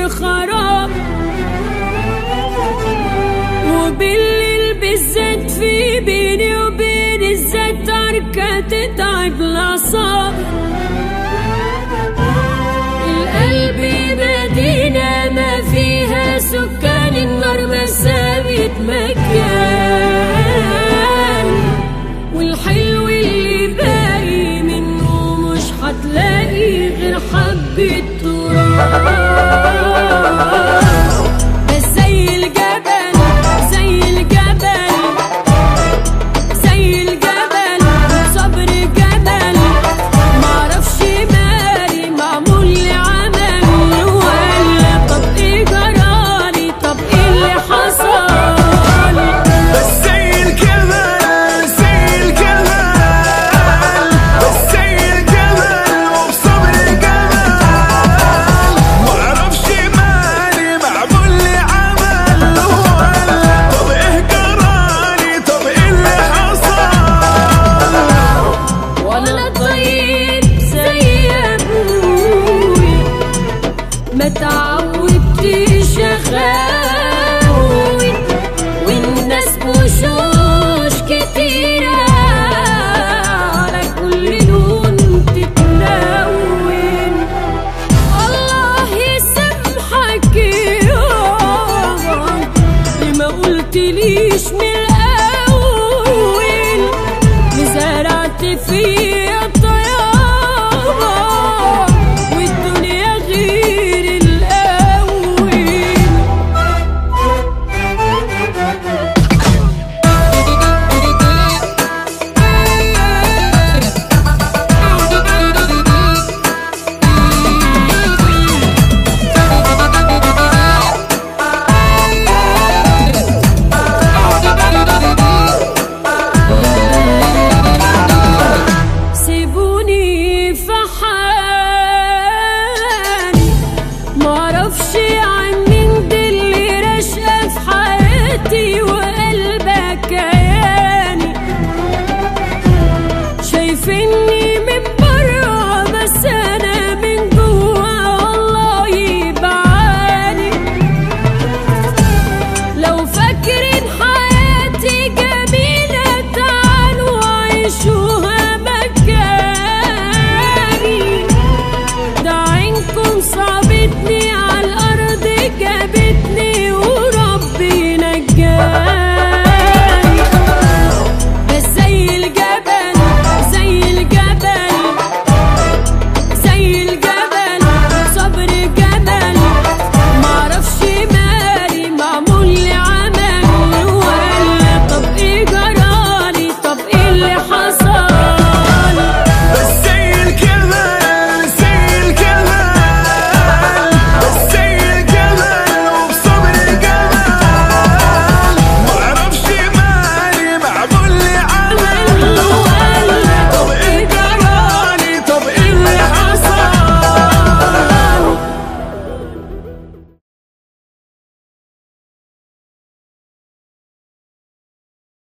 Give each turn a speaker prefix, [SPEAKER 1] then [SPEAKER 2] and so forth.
[SPEAKER 1] خراب وبالليل بالذات في بيني وبين الذات تركة تتعب الأعصاب القلب مدينة ما فيها سكان النار ما سابت مكان والحلو اللي باقي منه مش هتلاقي غير حبة تراب بس زي الجبل زي الجبل زي الجبل صبر جبل معرفش مالي معمول لي عمل ولا طب ايه جرالي طب ايه اللي حصل
[SPEAKER 2] بس زي الجبل زي الجبل بس زي الجبل وبصبر الجبل معرفش مالي معمول لي عمل ولا طب ايه جرالي طب ايه اللي حصل
[SPEAKER 1] ولا طيب زي ابوي ما تعودتش اخاوي والناس وشوش كتيرة على كل لون تتلون الله يسامحك يابا لما قلتليش من